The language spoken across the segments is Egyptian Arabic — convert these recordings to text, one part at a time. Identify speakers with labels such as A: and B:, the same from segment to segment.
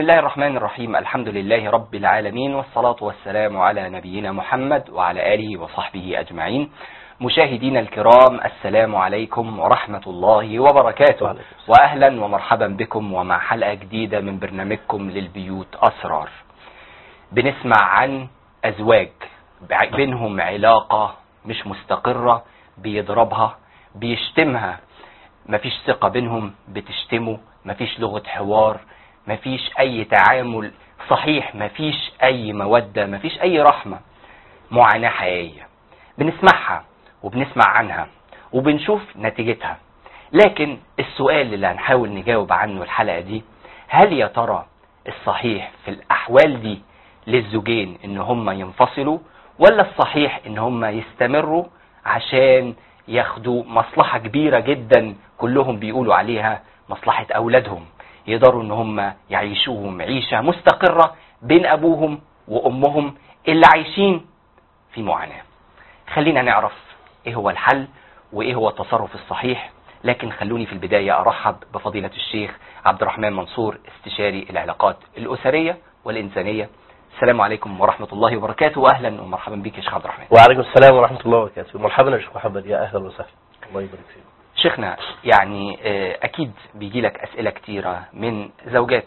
A: الله الرحمن الرحيم الحمد لله رب العالمين والصلاة والسلام على نبينا محمد وعلى آله وصحبه أجمعين مشاهدينا الكرام السلام عليكم ورحمة الله وبركاته
B: وعليكم
A: وأهلا ومرحبا بكم ومع حلقة جديدة من برنامجكم للبيوت أسرار بنسمع عن أزواج بع- بينهم علاقة مش مستقرة بيضربها بيشتمها مفيش ثقة بينهم بتشتمه مفيش لغة حوار مفيش أي تعامل صحيح مفيش أي مودة مفيش أي رحمة معاناة حقيقية بنسمعها وبنسمع عنها وبنشوف نتيجتها لكن السؤال اللي هنحاول نجاوب عنه الحلقة دي هل يا ترى الصحيح في الأحوال دي للزوجين إن هم ينفصلوا ولا الصحيح إن هم يستمروا عشان ياخدوا مصلحة كبيرة جدا كلهم بيقولوا عليها مصلحة أولادهم يقدروا إن هم يعيشوهم عيشة مستقرة بين أبوهم وأمهم اللي عايشين في معاناة خلينا نعرف ايه هو الحل وايه هو التصرف الصحيح لكن خلوني في البداية ارحب بفضيلة الشيخ عبد الرحمن منصور استشاري العلاقات الاسرية والانسانية السلام عليكم ورحمة الله وبركاته واهلا ومرحبا بك يا شيخ عبد الرحمن
B: وعليكم السلام ورحمة الله وبركاته مرحبا يا شيخ محمد يا أهلا وسهلا الله يبارك فيك
A: شيخنا يعني آه، اكيد بيجي لك اسئلة كتيرة من زوجات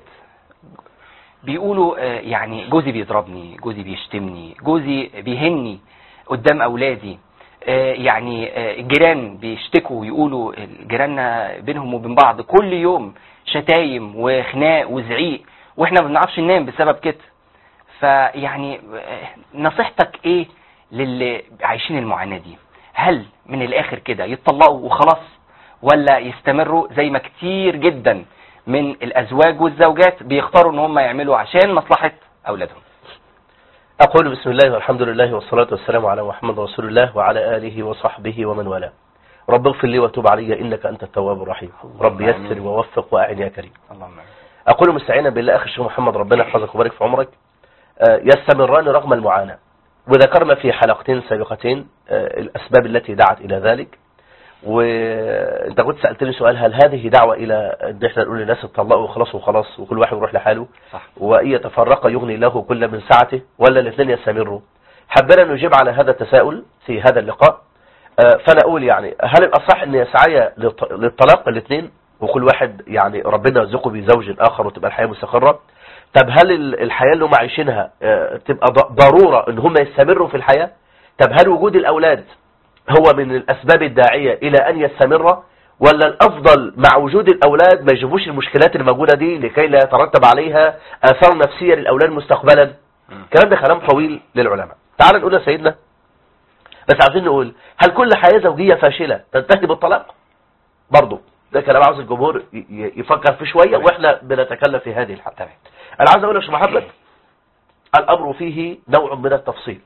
A: بيقولوا آه، يعني جوزي بيضربني جوزي بيشتمني جوزي بيهني قدام اولادي آه، يعني آه، الجيران بيشتكوا ويقولوا جيراننا بينهم وبين بعض كل يوم شتايم وخناق وزعيق واحنا ما بنعرفش ننام بسبب كده فيعني آه، نصيحتك ايه للي عايشين المعاناة دي هل من الاخر كده يتطلقوا وخلاص ولا يستمروا زي ما كتير جدا من الازواج والزوجات بيختاروا ان هم يعملوا عشان مصلحة اولادهم
B: أقول بسم الله والحمد لله والصلاة والسلام على محمد رسول الله وعلى آله وصحبه ومن والاه رب اغفر لي وتوب علي إنك أنت التواب الرحيم رب يسر
A: آمين.
B: ووفق وأعن يا كريم
A: اللهم آمين.
B: أقول مستعينا بالله أخي الشيخ محمد ربنا يحفظك ويبارك في عمرك آه، يستمران رغم المعاناة وذكرنا في حلقتين سابقتين آه، الأسباب التي دعت إلى ذلك وانت كنت سألتني سؤال هل هذه دعوة إلى ان احنا نقول للناس اتطلقوا وخلاص وخلاص وكل واحد يروح لحاله
A: صح
B: وإن يتفرق يغني له كل من سعته ولا الاثنين يستمروا حبنا نجيب على هذا التساؤل في هذا اللقاء آه، فأنا أقول يعني هل الأصح أن يسعي للط- للطلاق الاثنين وكل واحد يعني ربنا يرزقه بزوج آخر وتبقى الحياة مستقرة طب هل ال- الحياة اللي هم عايشينها آه، تبقى ض- ضرورة ان هم يستمروا في الحياة طب هل وجود الأولاد هو من الأسباب الداعية إلى أن يستمر ولا الأفضل مع وجود الأولاد ما يشوفوش المشكلات الموجودة دي لكي لا يترتب عليها آثار نفسية للأولاد مستقبلا
A: مم.
B: الكلام ده كلام طويل للعلماء تعال نقول يا سيدنا بس عايزين نقول هل كل حياة زوجية فاشلة تنتهي بالطلاق برضه ده كلام عاوز الجمهور ي- ي- يفكر فيه شوية
A: تمام.
B: واحنا بنتكلم في هذه الحالة
A: تمام
B: انا عايز اقول لك يا شيخ محمد الامر فيه نوع من التفصيل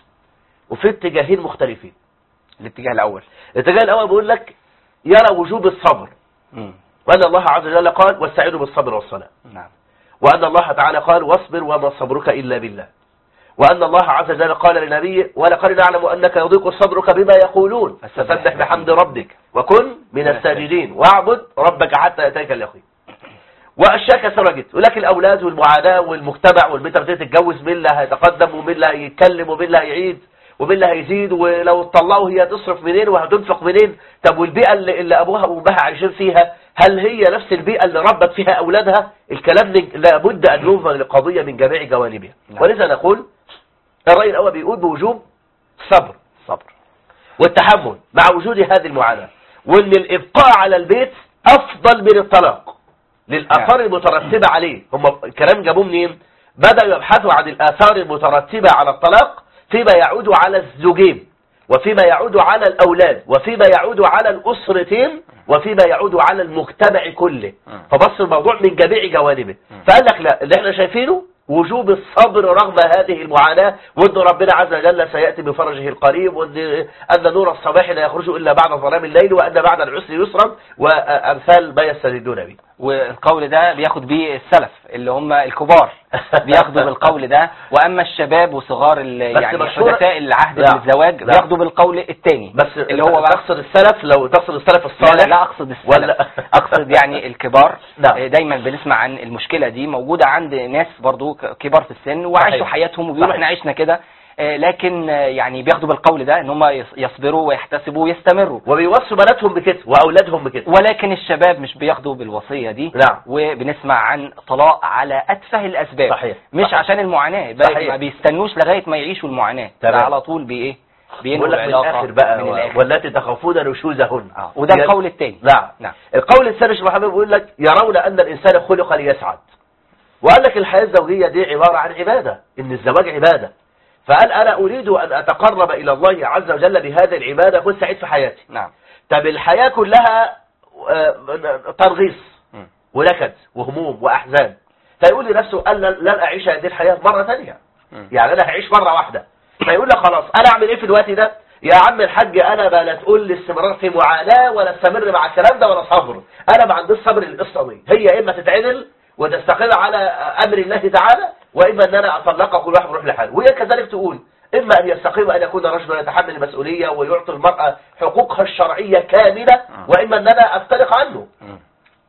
B: وفي اتجاهين مختلفين
A: الاتجاه الاول
B: الاتجاه الاول بيقول لك يرى وجوب الصبر
A: مم.
B: وان الله عز وجل قال واستعينوا بالصبر والصلاه
A: نعم
B: وان الله تعالى قال واصبر وما صبرك الا بالله وان الله عز وجل قال لنبيه ولقد نعلم انك يضيق صدرك بما يقولون فسبح بحمد ربك وكن من الساجدين واعبد ربك حتى ياتيك اليقين واشياء كثيره جدا ولكن الاولاد والمعاناه والمجتمع والبنت بتبتدي تتجوز مين اللي هيتقدم ومين اللي هيتكلم ومين اللي هيعيد ومين اللي هيزيد ولو اتطلقوا هي هتصرف منين وهتنفق منين طب والبيئه اللي, اللي ابوها وامها عايشين فيها هل هي نفس البيئه اللي ربت فيها اولادها الكلام من- لابد ان ينظر للقضيه من جميع جوانبها
A: نعم.
B: ولذا نقول الراي الاول بيقول بوجوب صبر
A: صبر
B: والتحمل مع وجود هذه المعاناة وان الابقاء على البيت افضل من الطلاق للاثار المترتبة عليه هم الكلام جابوه منين بدأوا يبحثوا عن الاثار المترتبة على الطلاق فيما يعود على الزوجين وفيما يعود على الاولاد وفيما يعود على الاسرتين وفيما يعود على المجتمع كله
A: مم.
B: فبص الموضوع من جميع جوانبه
A: مم.
B: فقال لك لا اللي احنا شايفينه وجوب الصبر رغم هذه المعاناة وان ربنا عز وجل سيأتي بفرجه القريب وان أن نور الصباح لا يخرج إلا بعد ظلام الليل وأن بعد العسر يسرا وأمثال ما يستندون به
A: والقول ده بياخد بيه السلف اللي هم الكبار بياخدوا بالقول ده واما الشباب وصغار ال-
B: بس
A: يعني
B: مشهورة-
A: حدثاء العهد
B: لا.
A: بالزواج
B: لا.
A: بياخدوا بالقول الثاني
B: بس
A: اللي هو بقى
B: تقصد السلف لو تقصد السلف
A: لا,
B: الصالح
A: لا, لا اقصد السلف
B: ولا-
A: اقصد يعني الكبار
B: نعم.
A: آه، دايما بنسمع عن المشكله دي موجوده عند ناس برضو ك- كبار في السن وعاشوا
B: صحيح.
A: حياتهم وبيقولوا
B: صحيح.
A: احنا عشنا كده آه، لكن آه، يعني بياخدوا بالقول ده ان هم يص- يصبروا ويحتسبوا ويستمروا
B: وبيوصوا بناتهم بكده واولادهم بكده
A: ولكن الشباب مش بياخدوا بالوصيه دي
B: نعم.
A: وبنسمع عن طلاق على اتفه الاسباب
B: صحيح.
A: مش
B: صحيح.
A: عشان المعاناه بقى
B: صحيح.
A: ما بيستنوش لغايه ما يعيشوا المعاناه ده
B: تمام.
A: على طول بايه بينهوا
B: بقول لك من
A: العلاقه
B: الاخر بقى
A: من الاخر
B: والتي تخافون نشوزهن
A: آه. وده
B: يا-
A: القول الثاني
B: نعم
A: نعم
B: القول الثاني شيخ محمد بيقول لك يرون ان الانسان خلق ليسعد وقال لك الحياه الزوجيه دي عباره عن عباده ان الزواج عباده فقال انا اريد ان اتقرب الى الله عز وجل بهذه العباده اكون سعيد في حياتي
A: نعم
B: طب الحياه كلها آه، ترغيص
A: مم.
B: ونكد وهموم واحزان فيقول لنفسه انا لن اعيش هذه الحياه مره ثانيه
A: مم.
B: يعني انا هعيش مره واحده فيقول لك خلاص انا اعمل ايه في الوقت ده يا عم الحاج انا بقى لا تقول لي استمرار في معاناه ولا استمر مع الكلام ده ولا صبر انا ما عنديش صبر للقصه دي هي اما تتعدل وتستقر على امر الله تعالى واما ان انا اطلقها كل واحد يروح لحاله وهي كذلك تقول اما ان يستقيم ان يكون رجلا يتحمل المسؤوليه ويعطي المراه حقوقها الشرعيه كامله واما ان انا افترق عنه
A: مم.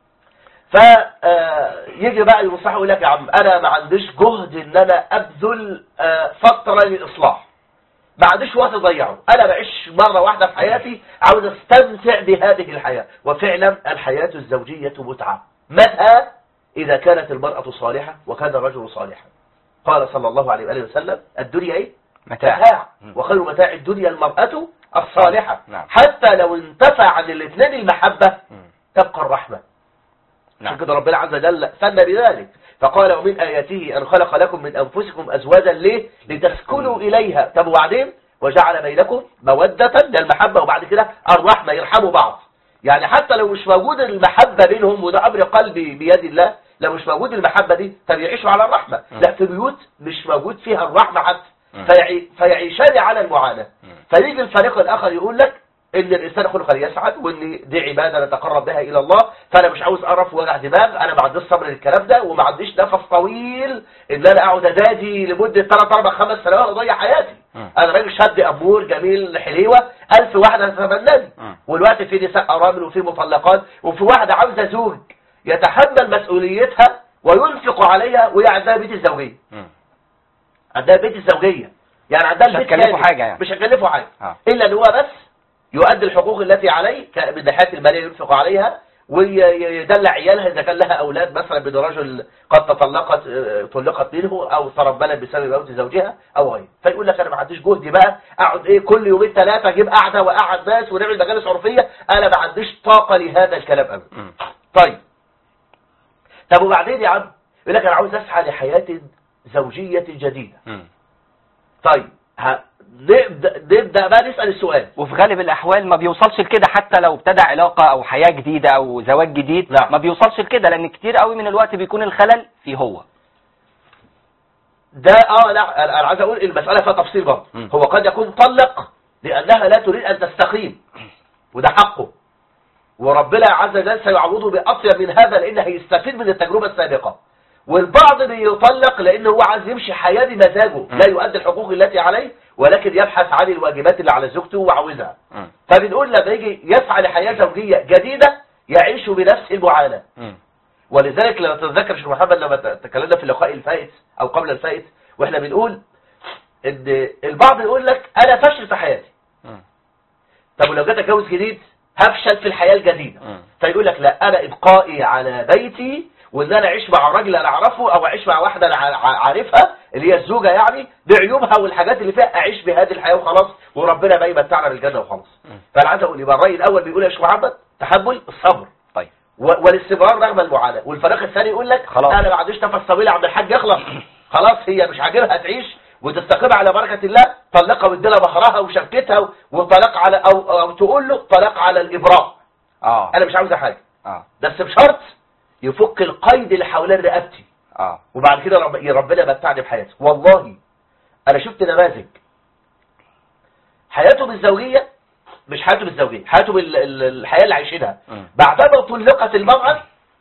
B: فيجي بقى المصلح يقول لك يا عم انا ما عنديش جهد ان انا ابذل آه، فتره للاصلاح ما عنديش وقت اضيعه انا بعيش مره واحده في حياتي عاوز استمتع بهذه الحياه وفعلا الحياه الزوجيه متعه متى اذا كانت المراه صالحه وكان الرجل صالحا قال صلى الله عليه واله وسلم الدنيا ايه
A: متاع
B: متاع
A: مم.
B: وخير متاع الدنيا المراه الصالحه
A: نعم.
B: حتى لو انتفع عن الاثنين المحبه
A: مم.
B: تبقى الرحمه
A: نعم
B: عشان كده ربنا عز وجل سمى بذلك فقال ومن آياته أن خلق لكم من أنفسكم أزواجا ليه لتسكنوا إليها طب وبعدين وجعل بينكم مودة للمحبة وبعد كده الرحمة يرحموا بعض يعني حتى لو مش موجود المحبة بينهم وده أمر قلبي بيد الله لو مش موجود المحبة دي طب يعيشوا على الرحمة
A: م.
B: لا في بيوت مش موجود فيها الرحمة حتى
A: م.
B: فيعي فيعيشان على المعاناة
A: م.
B: فيجي الفريق الآخر يقول لك ان الانسان خلق ليسعد وان دي عباده نتقرب بها الى الله فانا مش عاوز قرف ووجع دماغ انا ما عنديش صبر للكلام ده وما عنديش نفس طويل ان انا اقعد ادادي لمده 3 4 5 سنوات اضيع حياتي
A: مم.
B: انا راجل شاب امور جميل حليوه ألف واحده تتمناني
A: مم.
B: والوقت في نساء ارامل وفي مطلقات وفي واحده عاوزه زوج يتحمل مسؤوليتها وينفق عليها وهي عندها بيت الزوجيه
A: مم.
B: عندها بيت الزوجيه يعني عندها
A: مش
B: البيت
A: هتكلفه
B: كامل.
A: حاجة يعني.
B: مش هتكلفه حاجه
A: آه.
B: الا ان هو بس يؤدي الحقوق التي عليه ك- من ناحيه الماليه ينفق عليها ويدلع عيالها اذا كان لها اولاد مثلا من رجل قد تطلقت آه، طلقت منه او ترملت بسبب موت زوجها او غيره فيقول لك انا ما عنديش جهد بقى اقعد ايه كل يومين ثلاثه اجيب قعده واقعد ناس ونعمل مجالس عرفيه انا ما عنديش طاقه لهذا الكلام ابدا
A: مم.
B: طيب طب وبعدين يا عم يقول لك انا عاوز اسعى لحياه زوجيه جديده
A: مم.
B: طيب ه- نبدا نبدا بقى نسال السؤال
A: وفي غالب الاحوال ما بيوصلش لكده حتى لو ابتدى علاقه او حياه جديده او زواج جديد
B: نعم.
A: ما بيوصلش لكده لان كتير قوي من الوقت بيكون الخلل في هو
B: ده اه لا انا أنا عايز اقول المساله فيها تفصيل برضه
A: مم.
B: هو قد يكون طلق لانها لا تريد ان تستقيم وده حقه وربنا عز وجل سيعوضه باطيب من هذا لان هيستفيد من التجربه السابقه والبعض بيطلق لان هو عايز يمشي حياه بمزاجه لا يؤدي الحقوق التي عليه ولكن يبحث عن الواجبات اللي على زوجته وعاوزها
A: مم.
B: فبنقول لما يجي يسعى لحياه زوجيه جديده يعيش بنفس المعاناه
A: مم.
B: ولذلك لو تتذكر شيخ محمد لما ت- تكلمنا في اللقاء الفائت او قبل الفائت واحنا بنقول ان البعض يقول لك انا فاشل في حياتي
A: مم.
B: طب ولو جيت اتجوز جديد هفشل في الحياه الجديده
A: مم.
B: فيقول لك لا انا ابقائي على بيتي وان انا اعيش مع راجل انا اعرفه او اعيش مع واحده انا ع- ع- عارفها اللي هي الزوجه يعني بعيوبها والحاجات اللي فيها اعيش بهذه الحياه وخلاص وربنا بقى يمتعنا بالجنه وخلاص
A: مم.
B: فانا عايز اقول يبقى الراي الاول بيقول يا شيخ محمد تحمل الصبر
A: طيب
B: و- والاستمرار رغم المعاناة والفريق الثاني يقول لك
A: خلاص.
B: انا ما عنديش نفس طويل يا عبد الحاج يخلص خلاص هي مش عاجبها تعيش وتستقيم على بركة الله طلقها واديلها مهرها وشبكتها وطلاق على او, أو تقول له طلاق على الابراء
A: اه
B: انا مش عاوزة حاجة
A: اه
B: بس بشرط يفك القيد اللي حوالين رقبتي
A: اه
B: وبعد كده رب... ربنا متعني بحياته والله انا شفت نماذج حياته بالزوجية مش حياته بالزوجية حياته بالحياة اللي عايشينها
A: مم.
B: بعدما طلقت المرأة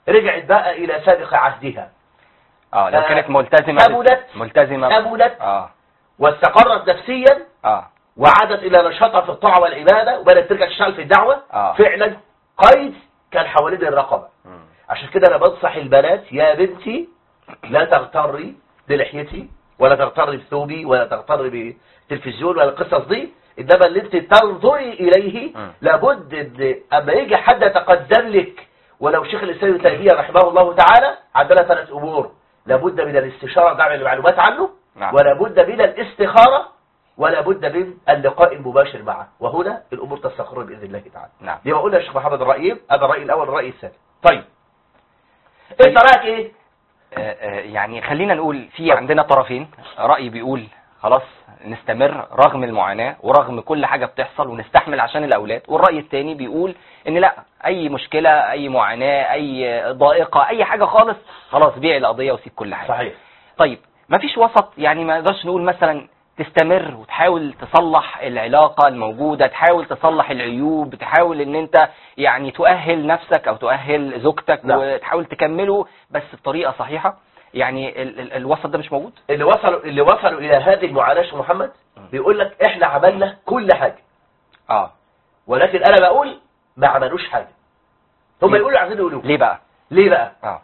B: رجعت بقى الى سابق عهدها
A: اه لو
B: آه،
A: كانت ملتزمة
B: أمنت.
A: ملتزمة
B: أمنت
A: اه
B: واستقرت نفسيا
A: اه
B: وعادت الى نشاطها في الطاعه والعباده وبدات ترجع تشتغل في الدعوه
A: آه.
B: فعلا قيد كان حوالين الرقبه
A: مم.
B: عشان كده انا بنصح البنات يا بنتي لا تغتري بلحيتي ولا تغتري بثوبي ولا تغتري بالتلفزيون ولا القصص دي انما اللي انت تنظري اليه
A: مم.
B: لابد ان اما يجي حد يتقدم لك ولو شيخ الاسلام ابن تيميه رحمه الله تعالى عندنا ثلاث امور لابد من الاستشاره جمع المعلومات عنه
A: نعم.
B: ولا بد من الاستخاره ولا بد من اللقاء المباشر معه وهنا الامور تستقر باذن الله تعالى
A: نعم
B: لما قلنا يا شيخ محمد الرأيين هذا الرأي الأول الرأي الثاني طيب انت رأيك ايه
A: آه، آه، يعني خلينا نقول في عندنا طرفين رأي بيقول خلاص نستمر رغم المعاناة ورغم كل حاجة بتحصل ونستحمل عشان الأولاد والرأي التاني بيقول إن لا أي مشكلة أي معاناة أي ضائقة أي حاجة خالص خلاص بيع القضية وسيب كل حاجة
B: صحيح
A: طيب مفيش وسط يعني ما نقدرش نقول مثلا تستمر وتحاول تصلح العلاقة الموجودة تحاول تصلح العيوب تحاول ان انت يعني تؤهل نفسك او تؤهل زوجتك
B: نعم.
A: وتحاول تكمله بس بطريقة صحيحة يعني ال ال الوسط ده مش موجود
B: اللي وصلوا اللي وصلوا الى هذه المعاناة يا شيخ محمد بيقول لك احنا عملنا كل حاجة
A: اه
B: ولكن انا بقول ما عملوش حاجة هم
A: ليه؟
B: يقولوا عايزين يقولوا
A: ليه بقى
B: ليه بقى
A: اه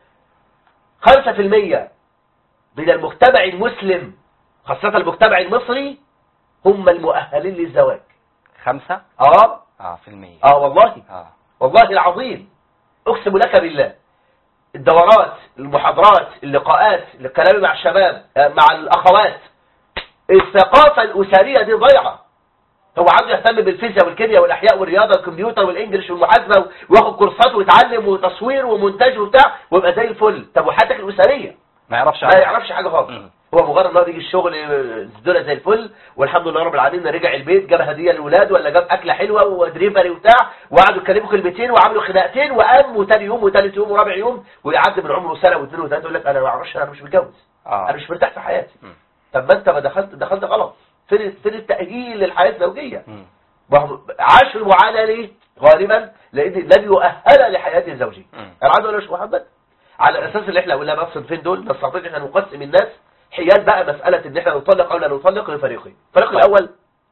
B: 5% من المجتمع المسلم خاصة المجتمع المصري هم المؤهلين للزواج
A: خمسة
B: اه
A: اه في المية
B: اه والله
A: اه
B: والله العظيم اقسم لك بالله الدورات المحاضرات اللقاءات الكلام مع الشباب آه، مع الاخوات الثقافة الاسرية دي ضايعة هو عنده يهتم بالفيزياء والكيمياء والاحياء والرياضة والكمبيوتر والانجليش والمحاسبة وياخد كورسات ويتعلم وتصوير ومونتاج وبتاع ويبقى زي الفل طب وحياتك الاسرية
A: ما يعرفش
B: ما
A: عنه.
B: يعرفش حاجة خالص
A: مم.
B: هو مجرد ان هو بيجي الشغل الدنيا زي الفل والحمد لله رب العالمين رجع البيت جاب هديه للاولاد ولا جاب اكله حلوه ودريفري وبتاع وقعدوا يتكلموا كلمتين وعملوا خناقتين وقام وتاني يوم وتالت يوم ورابع يوم ويعدي من عمره سنه واثنين وثلاثه يقول لك انا ما اعرفش انا مش متجوز انا
A: اه
B: مش مرتاح في حياتي
A: مم.
B: طب ما انت ما دخلت دخلت غلط فين فين التاهيل للحياه الزوجيه
A: مم.
B: ما هو عاش المعاناه ليه غالبا لان لم يؤهل لحياته الزوجيه
A: مم.
B: انا عايز اقول يا شيخ محمد على الاساس اللي احنا قلنا بقى الصنفين دول نستطيع ان احنا نقسم الناس حيال بقى مساله ان احنا نطلق او لا نطلق لفريقين الفريق
A: طيب.
B: الاول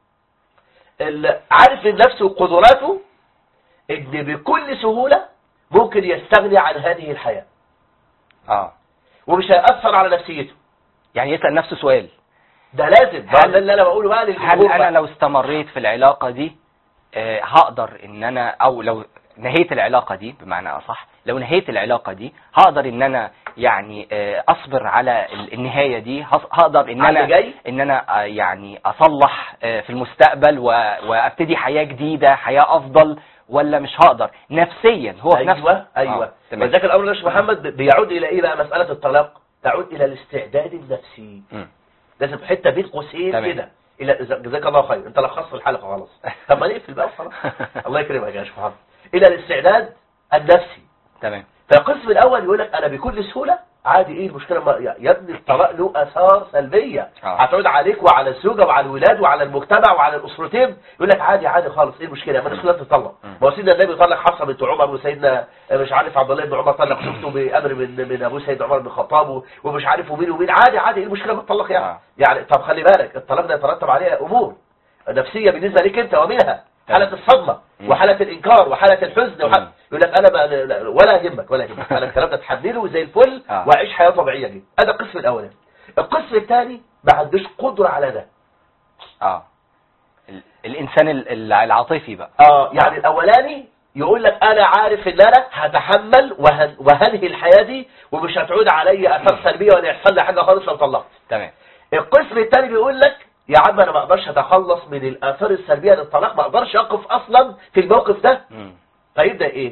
B: اللي عارف من نفسه وقدراته ان بكل سهوله ممكن يستغني عن هذه الحياه
A: اه
B: ومش هيأثر على نفسيته
A: يعني يسأل نفسه سؤال
B: ده لازم ده
A: هل-
B: ده اللي انا بقوله بقى
A: هل
B: للجمهور
A: انا
B: بقى.
A: لو استمريت في العلاقة دي آه، هقدر ان انا او لو نهيت العلاقة دي بمعنى اصح لو نهيت العلاقة دي هقدر ان انا يعني آه، اصبر على ال- النهاية دي هص- هقدر ان
B: على
A: انا
B: اللي جاي؟
A: ان انا آه، يعني اصلح آه، في المستقبل و- وابتدي حياة جديدة حياة افضل ولا مش هقدر نفسيا هو في نفسه
B: ايوه ايوه
A: آه، تمام
B: وذاك الامر ده يا شيخ محمد بيعود الى ايه بقى مساله الطلاق تعود الى الاستعداد النفسي
A: مم.
B: لازم حته بين قوسين
A: تمام.
B: كده الى جزاك الله خير انت لخصت الحلقه خلاص طب ما نقفل بقى خلاص الله يكرمك يا شيخ محمد الى الاستعداد النفسي
A: تمام
B: فالقسم الاول يقول لك انا بكل سهوله عادي ايه المشكله ما يا- يا ابني الطلاق له اثار سلبيه
A: آه.
B: هتعود عليك وعلى الزوجه وعلى الولاد وعلى المجتمع وعلى الاسرتين يقول لك عادي عادي خالص ايه المشكله ما الناس تطلق
A: مم.
B: ما هو سيدنا النبي طلق حفصه بنت عمر وسيدنا مش عارف عبد الله بن عمر طلق زوجته بامر من من ابو سيد عمر بن الخطاب و- ومش عارف ومين ومين عادي عادي ايه المشكله ما تطلق يعني
A: آه.
B: يعني طب خلي بالك الطلاق ده يترتب عليه امور نفسيه بالنسبه لك انت ومنها حاله الصدمه
A: مم.
B: وحاله الانكار وحاله الحزن وحالة
A: مم.
B: يقول لك انا ما لا- ولا يهمك ولا يهمك انا الكلام ده تحمله زي الفل
A: آه.
B: واعيش حياه طبيعيه جدا هذا القسم الاولاني القسم الثاني ما عندوش قدره على ده
A: اه ال- الانسان ال- ال- العاطفي بقى
B: اه يعني الاولاني يقول لك انا عارف ان انا هتحمل وهن وهنهي الحياه دي ومش هتعود عليا اثار سلبيه ولا يحصل لي حاجه خالص لو طلقت
A: تمام
B: القسم الثاني بيقول لك يا عم انا ما اقدرش اتخلص من الاثار السلبيه للطلاق ما اقدرش اقف اصلا في الموقف ده
A: مم.
B: فيبدا ايه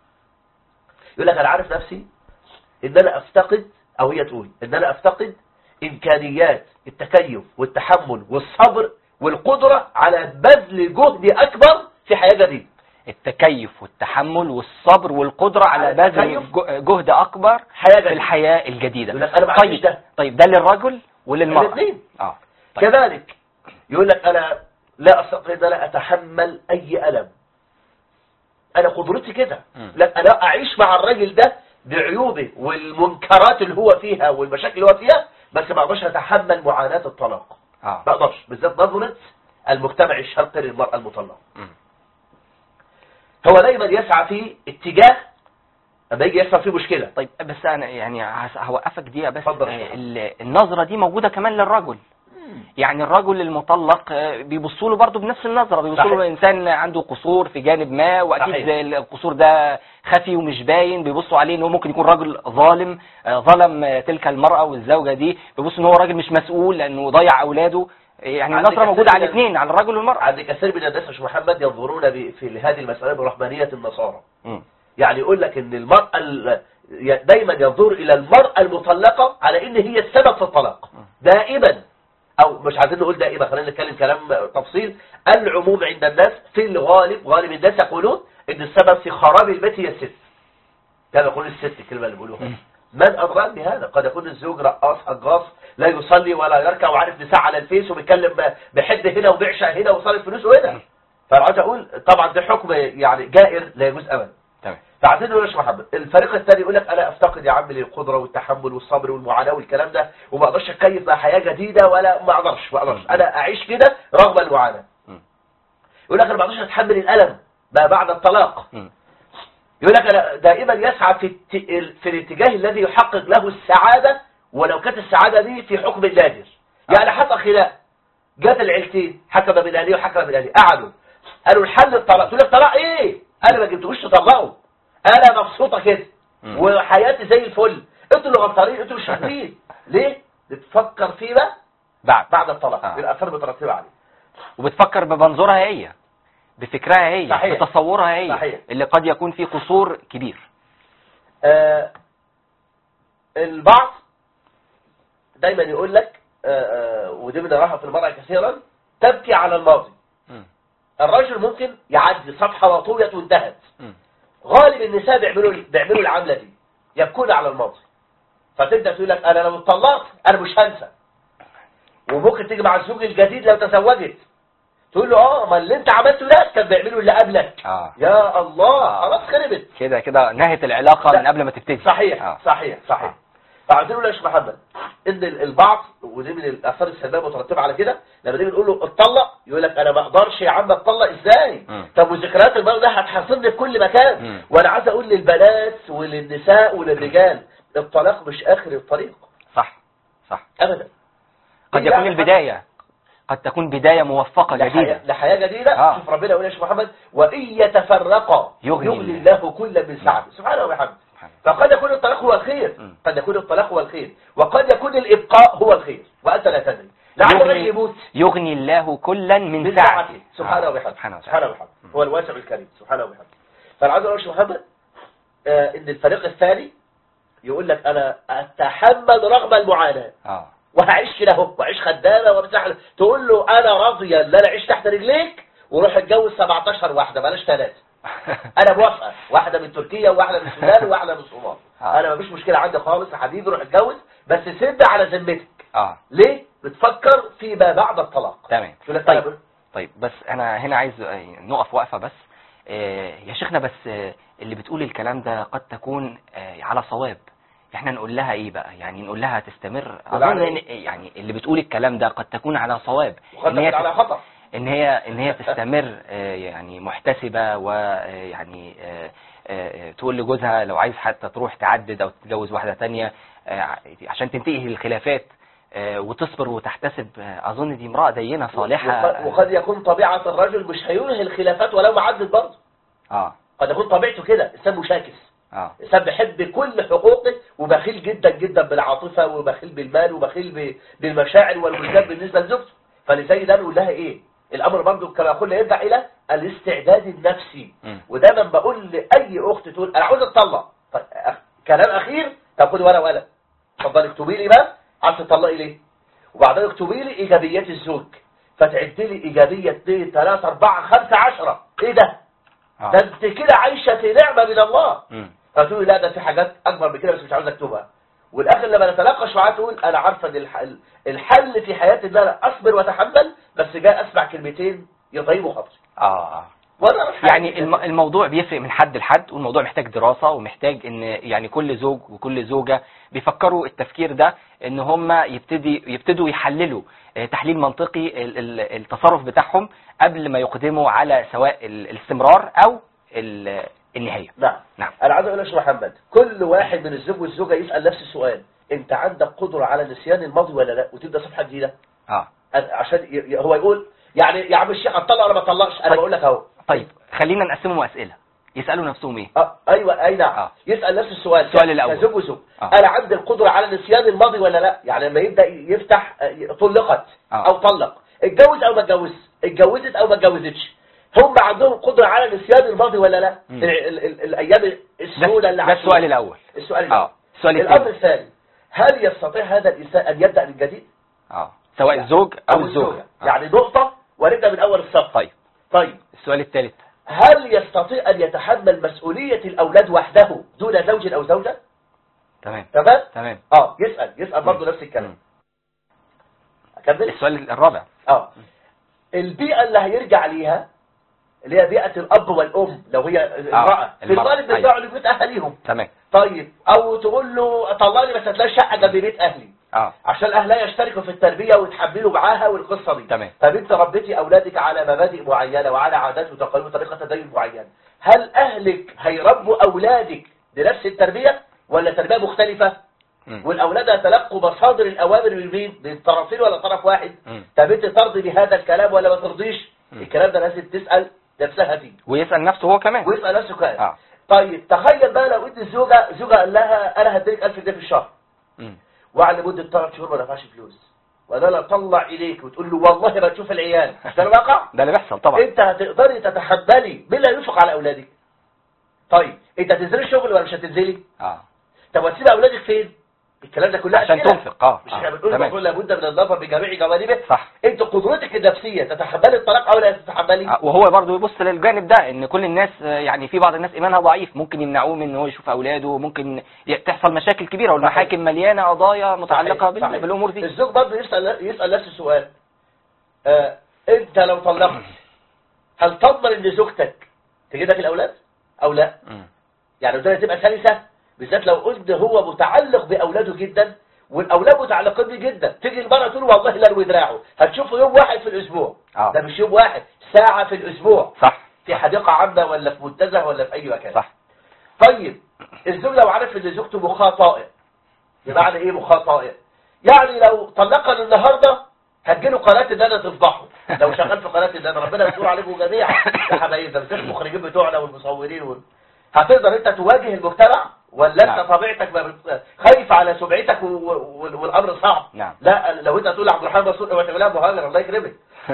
B: يقول لك انا عارف نفسي ان انا افتقد او هي تقول ان انا افتقد امكانيات التكيف والتحمل والصبر والقدره على بذل جهد اكبر في حياه جديده
A: التكيف والتحمل والصبر والقدرة على
B: على
A: بذل
B: التكيف.
A: ج- جهد أكبر
B: حياه
A: في
B: جديده
A: الحياة الجديدة
B: يقول لك انا ما عنديش
A: طيب
B: ده
A: طيب ده للرجل وللمرأة
B: الاثنين
A: اه طيب.
B: كذلك يقول لك انا لا استطيع ان انا اتحمل اي الم انا قدرتي كده
A: مم.
B: لا انا اعيش مع الراجل ده بعيوبه والمنكرات اللي هو فيها والمشاكل اللي هو فيها بس ما اقدرش اتحمل معاناة الطلاق
A: اه
B: ما اقدرش بالذات نظرة المجتمع الشرقي للمرأة المطلقة
A: مم.
B: هو دايما يسعى في اتجاه اما يجي يحصل فيه مشكلة
A: طيب بس انا يعني هس- هوقفك دقيقه بس
B: اتفضل.
A: آه، ال- النظره دي موجوده كمان للرجل يعني الرجل المطلق آه، بيبصوا له برضه بنفس النظره بيبصوا
B: صحيح.
A: له انسان عنده قصور في جانب ما واكيد
B: صحيح.
A: زي القصور ده خفي ومش باين بيبصوا عليه ان هو ممكن يكون راجل ظالم آه، ظلم آه، تلك المراه والزوجه دي بيبصوا ان هو راجل مش مسؤول لانه ضيع اولاده يعني
B: عندك
A: النظره موجوده على
B: أسئلة-
A: الاثنين على الرجل والمراه
B: عند كثير من الناس مش محمد ينظرون ب- في هذه المسألة برحمانية النصارى
A: مم.
B: يعني يقول لك ان المرأة ال- ي- دايما ينظر الى المرأة المطلقة على ان هي السبب في الطلاق دائما او مش عايزين نقول دائما خلينا نتكلم كلام تفصيل العموم عند الناس في الغالب غالب الناس يقولون ان السبب في خراب البيت هي الست كما يقول الست الكلمة اللي بيقولوها
A: مم.
B: من أدراك بهذا قد يكون الزوج رقاص هجاص لا يصلي ولا يركع وعارف نساء على الفيس وبيتكلم ب- بحد هنا وبيعشق هنا وصارف فلوسه هنا فانا عايز اقول طبعا ده حكم يعني جائر لا يجوز ابدا
A: تمام
B: فعايزين نقول يا شيخ محمد الفريق الثاني يقول لك انا افتقد يا عم للقدره والتحمل والصبر والمعاناه والكلام ده وما اقدرش اتكيف مع حياه جديده ولا ما اقدرش ما اقدرش انا اعيش كده رغم المعاناه
A: مم.
B: يقول لك انا ما اقدرش اتحمل الالم ما بعد الطلاق
A: مم.
B: يقول لك انا دائما يسعى في الت- في الاتجاه الذي يحقق له السعاده ولو كانت السعاده دي في حكم النادر يعني حصل خلاف جات العيلتين حكم من اهلي وحكم من اهلي قعدوا قالوا الحل الطلاق تقول لك طلاق ايه انا ما جبتوش تطلقوا انا مبسوطه كده
A: مم.
B: وحياتي زي الفل انتوا اللي غلطانين انتوا اللي شاطرين ليه بتفكر فيه بقى
A: بعد
B: بعد الطلاق
A: آه.
B: الاثار مترتبه عليه
A: وبتفكر بمنظورها هي بفكرها هي
B: صحيح.
A: بتصورها هي
B: صحيح.
A: اللي قد يكون فيه قصور كبير
B: آه البعض دايما يقول لك آه آه ودي بنراها في المرأة كثيرا تبكي على الماضي
A: مم.
B: الرجل ممكن يعدي صفحة وطوية وانتهت
A: مم.
B: غالب النساء بيعملوا بيعملوا العملة دي يبكون على الماضي فتبدأ تقول لك أنا لو اتطلقت أنا مش هنسى وممكن تيجي مع الزوج الجديد لو تزوجت تقول له اه ما اللي انت عملته ده كان بيعمله اللي قبلك
A: اه
B: يا الله
A: آه.
B: خلاص خربت
A: كده كده نهت العلاقة
B: لا.
A: من قبل ما تبتدي
B: صحيح
A: آه.
B: صحيح صحيح فعايزين نقول يا شيخ محمد ان ال- البعض ودي من الاثار السلبيه المترتبه على كده لما نيجي نقول له اتطلق يقول لك انا ما اقدرش يا عم اتطلق ازاي
A: مم.
B: طب وذكريات الماضي ده هتحصلني في كل مكان
A: مم.
B: وانا عايز اقول للبنات وللنساء وللرجال الطلاق مش اخر الطريق
A: صح صح
B: ابدا
A: قد
B: إيه
A: يكون
B: يعني
A: البداية قد تكون بداية موفقة
B: لحياة,
A: جديدة
B: لحياة جديدة
A: آه.
B: شوف ربنا يقول يا شيخ محمد وإن يتفرقا
A: يغني
B: يغني
A: الله.
B: الله كل من سعته سبحانه وبحمده
A: سبحان
B: فقد يكون الطلاق هو الخير
A: مم.
B: قد يكون الطلاق هو الخير وقد يكون الإبقاء هو الخير وأنت لا تدري لعل الرجل
A: يغني,
B: يموت
A: يغني الله كلا من,
B: من
A: سعته
B: سعته سبحانه
A: آه.
B: وبحمده
A: سبحانه
B: سبحانه
A: وتعالى
B: وبحمده هو الواسع الكريم سبحانه وبحمده فأنا عايز أقول يا شيخ محمد آه إن الفريق الثاني يقول لك أنا أتحمل رغم المعاناة
A: اه
B: وهعيش كده اهو وعيش خدامه وامسح تقول له انا راضيه ان انا اعيش تحت رجليك وروح اتجوز 17 واحده بلاش ثلاثه انا موافقه واحده من تركيا وواحده من السودان وواحده من الصومال
A: آه.
B: انا مفيش مشكله عندي خالص يا حبيبي روح اتجوز بس سد على ذمتك
A: اه
B: ليه بتفكر فيما بعد الطلاق
A: تمام
B: يقول لك
A: طيب
B: أنا-
A: طيب بس انا هنا عايز آه، نقف وقفه بس آه، يا شيخنا بس آه، اللي بتقول الكلام ده قد تكون آه، على صواب احنا نقول لها ايه بقى يعني نقول لها تستمر اظن
B: على
A: إن يعني اللي بتقول الكلام ده قد تكون على صواب
B: وقد
A: ان هي
B: تكون على خطأ
A: ان هي ان هي تستمر آه، يعني محتسبه ويعني تقول لجوزها لو عايز حتى تروح تعدد او تتجوز واحده تانية آه، عشان تنتهي الخلافات آه، وتصبر وتحتسب آه، اظن دي امراه دينه صالحه
B: وقد- وقد يكون طبيعه الرجل مش هينهي الخلافات ولو ما عدت برضه
A: اه
B: قد يكون طبيعته كده انسان مشاكس
A: اه
B: الإنسان بيحب كل حقوقه وبخيل جدا جدا بالعاطفة وبخيل بالمال وبخيل ب- بالمشاعر والوجدان بالنسبة لزوجته فلذلك ده بنقول لها ايه الامر برضه كما قلنا يرجع الى الاستعداد النفسي
A: مم.
B: ودايما بقول لاي اخت تقول انا عاوز اتطلق طيب أخ- كلام اخير طب خدي ورقه وقلم اتفضلي اكتبي لي بقى عايز تطلقي ليه وبعدين اكتبي لي ايجابيات الزوج فتعد لي ايجابيه 2 3 4 5 10 ايه ده
A: اه
B: ده انت كده عايشه في نعمه من الله
A: مم.
B: فتقول لا ده في حاجات اكبر من كده بس مش عاوز اكتبها والاخر لما نتناقش معاه تقول انا عارفه ان الح- الحل في حياتي ان انا اصبر واتحمل بس جاي اسمع كلمتين يطيبوا خاطري
A: اه اه
B: ولا أعرف حاجة.
A: يعني الم- الموضوع بيفرق من حد لحد والموضوع محتاج دراسة ومحتاج ان يعني كل زوج وكل زوجة بيفكروا التفكير ده ان هم يبتدي يبتدوا يحللوا آه، تحليل منطقي ال- ال- التصرف بتاعهم قبل ما يقدموا على سواء ال- الاستمرار او ال- النهاية
B: نعم
A: نعم
B: انا عايز اقول لك يا محمد كل واحد من الزوج والزوجه يسال نفس السؤال انت عندك قدره على نسيان الماضي ولا لا وتبدا صفحه جديده
A: اه
B: أنا- عشان ي- ي- هو يقول يعني يا عم الشيخ هتطلق ولا ما تطلقش انا
A: طيب.
B: بقول لك اهو
A: طيب خلينا نقسمهم اسئلة يسألوا نفسهم ايه
B: آه ايوه اي نعم
A: آه.
B: يسال نفس السؤال
A: السؤال الأول.
B: كزوج وزوج
A: آه.
B: انا عندي القدره على نسيان الماضي ولا لا يعني لما يبدا يفتح آه، طلقت
A: آه.
B: او طلق اتجوز او ما اتجوزش اتجوزت او ما اتجوزتش هم عندهم قدره على نسيان الماضي ولا لا
A: مم.
B: ال- ال- ال- الايام السوداء اللي
A: ده
B: عاشوها.
A: السؤال الاول
B: السؤال الأول.
A: اه السؤال
B: الامر
A: الثاني
B: الثاني هل يستطيع هذا الانسان ان يبدا من جديد
A: اه سواء الزوج او الزوجة
B: الزوجة
A: آه.
B: يعني نقطه ونبدا من اول الصف
A: طيب
B: طيب
A: السؤال الثالث
B: هل يستطيع ان يتحمل مسؤوليه الاولاد وحده دون زوج او زوجه
A: تمام
B: تمام
A: تمام
B: اه يسال يسال برضه نفس الكلام
A: مم.
B: اكمل
A: السؤال الرابع
B: اه البيئه اللي هيرجع ليها اللي هي بيئه الاب والام لو هي امراه في
A: المرأة.
B: الغالب بيرجعوا لبيت اهاليهم
A: تمام
B: طيب او تقول له طلعني بس هتلاقي شقه جنب بيت اهلي
A: اه
B: عشان اهلها يشتركوا في التربيه ويتحملوا معاها والقصه دي
A: تمام.
B: طب انت ربيتي اولادك على مبادئ معينه وعلى عادات وتقاليد وطريقه تدين معينه هل اهلك هيربوا اولادك لنفس التربيه ولا تربيه مختلفه
A: مم.
B: والاولاد هيتلقوا مصادر الاوامر من مين من طرفين ولا طرف واحد
A: مم.
B: طب انت ترضي بهذا الكلام ولا ما ترضيش
A: مم.
B: الكلام ده لازم تسال نفسها فيه
A: ويسأل نفسه هو كمان
B: ويسال نفسه كده
A: اه
B: طيب تخيل بقى لو انت الزوجه زوجه قال لها انا هديك 1000 جنيه في الشهر
A: مم.
B: وعلى مدة ثلاث شهور ما دفعش فلوس وانا لا اطلع اليك وتقول له والله ما تشوف العيال مش ده الواقع
A: ده اللي بيحصل طبعا
B: انت هتقدري تتحملي مين اللي هينفق على اولادك طيب انت هتنزلي شغل ولا مش هتنزلي
A: اه
B: طب وتسيب اولادك فين الكلام ده كله
A: عشان
B: أسئلة.
A: تنفق اه
B: مش
A: آه.
B: احنا بنقول
A: تمام
B: المفروض لابد من النظر بجميع جوانبه
A: صح
B: انت قدرتك النفسيه تتحملي الطلاق او لا تتحملي
A: آه، وهو برضه يبص للجانب ده ان كل الناس آه، يعني في بعض الناس ايمانها ضعيف ممكن يمنعوه من ان هو يشوف اولاده ممكن ي- تحصل مشاكل كبيره والمحاكم مليانه قضايا متعلقه
B: صحيح،
A: بال-
B: صحيح.
A: بالامور دي
B: الزوج برضه يسال يسال نفس السؤال آه انت لو طلقت هل تضمن ان زوجتك تجيب لك الاولاد او لا
A: مم.
B: يعني الدنيا تبقى سلسه بالذات لو قلت هو متعلق باولاده جدا والاولاد متعلقين بيه جدا تيجي المراه تقول والله لا الوي دراعه هتشوفه يوم واحد في الاسبوع
A: اه
B: ده مش يوم واحد ساعه في الاسبوع
A: صح
B: في حديقه عامه ولا في منتزه ولا في اي مكان
A: صح
B: طيب الزوج لو عرف ان زوجته مخها طائع بمعنى ايه مخها طائع يعني لو طلقها النهارده هتجيله قناه ان انا تفضحه لو شغال في قناه ان انا ربنا يستر عليكم جميعا يا حبايبنا بالذات المخرجين بتوعنا والمصورين وال... هتقدر انت تواجه المجتمع ولا انت
A: نعم.
B: طبيعتك ما بت- خايف على سمعتك و... و... والامر صعب
A: نعم
B: لا لو انت تقول لعبد الرحمن مسعود اوعى تقول لها مهاجر الله يكرمك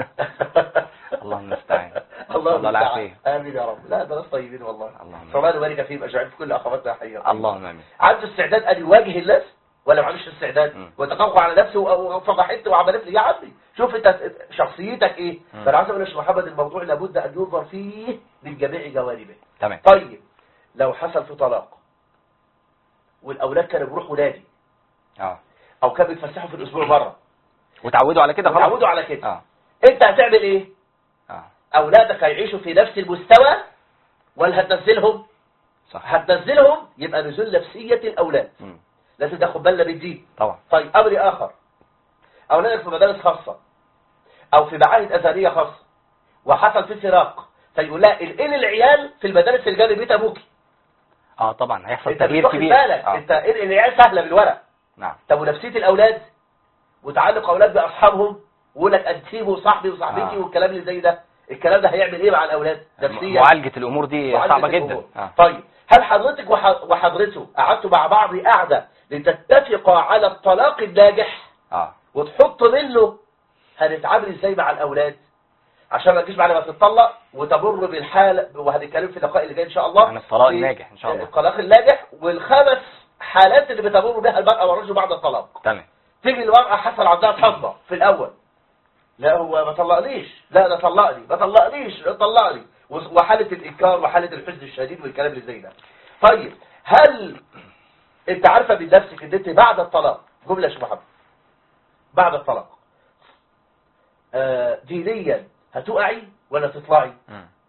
A: اللهم المستعان
B: الله
A: الله العافية.
B: امين يا رب لا ده ناس طيبين والله
A: اللهم
B: ربنا يبارك فيهم اجمعين في كل اخواتنا حيا
A: اللهم امين
B: عنده استعداد ان يواجه الناس ولا ما عندوش استعداد
A: مم.
B: وتقوى على نفسه و- وفضحت وعملت لي يا عمي شوف انت شخصيتك ايه
A: مم.
B: فانا عايز اقول يا محمد الموضوع لابد ان ينظر فيه من جميع جوانبه
A: تمام
B: طيب لو حصل في طلاق والاولاد كانوا بيروحوا نادي
A: اه
B: او كانوا بيتفسحوا في الاسبوع مره
A: وتعودوا على كده خلاص
B: اتعودوا على كده
A: اه
B: انت هتعمل ايه
A: اه
B: اولادك هيعيشوا في نفس المستوى ولا هتنزلهم
A: صح
B: هتنزلهم يبقى نزول نفسيه الاولاد
A: مم.
B: لازم تاخد بالنا من دي
A: طبعا
B: طيب امر اخر اولادك في مدارس خاصه او في معاهد ازهريه خاصه وحصل في فراق فيقول لها انقل العيال في المدارس اللي جنب بيت ابوكي
A: اه طبعا هيحصل
B: انت مش
A: تغيير
B: واخد
A: كبير
B: بالك
A: اه
B: انت انقل العيال سهله بالورق
A: نعم
B: طب ونفسيه الاولاد وتعلق اولاد باصحابهم ويقول لك انتيمي وصاحبي وصاحبتي
A: آه.
B: والكلام اللي زي ده الكلام ده هيعمل ايه مع الاولاد نفسيا
A: معالجه الامور دي
B: معالجة
A: صعبه جدا
B: الأمور.
A: اه
B: طيب هل حضرتك وح- وحضرته قعدتوا مع بعض قعده لتتفقوا على الطلاق الناجح
A: اه
B: وتحط منه هنتعامل ازاي مع الاولاد عشان ما تجيش بعد ما تتطلق وتمر بالحال وهنتكلم في اللقاء اللي جاي ان شاء الله
A: عن الطلاق
B: في
A: الناجح إن شاء الله.
B: الطلاق الناجح والخمس حالات اللي بتمر بها المرأة والرجل بعد الطلاق
A: تمام
B: تيجي المرأة حصل عندها صدمة في الأول لا هو ما طلقنيش لا ده طلقني ما طلقنيش طلقني وحالة الإنكار وحالة الحزن الشديد والكلام اللي زي ده طيب هل انت عارفة من نفسك ان انت بعد الطلاق جملة يا شيخ محمد بعد الطلاق آه، دينيا هتقعي ولا تطلعي
A: مم.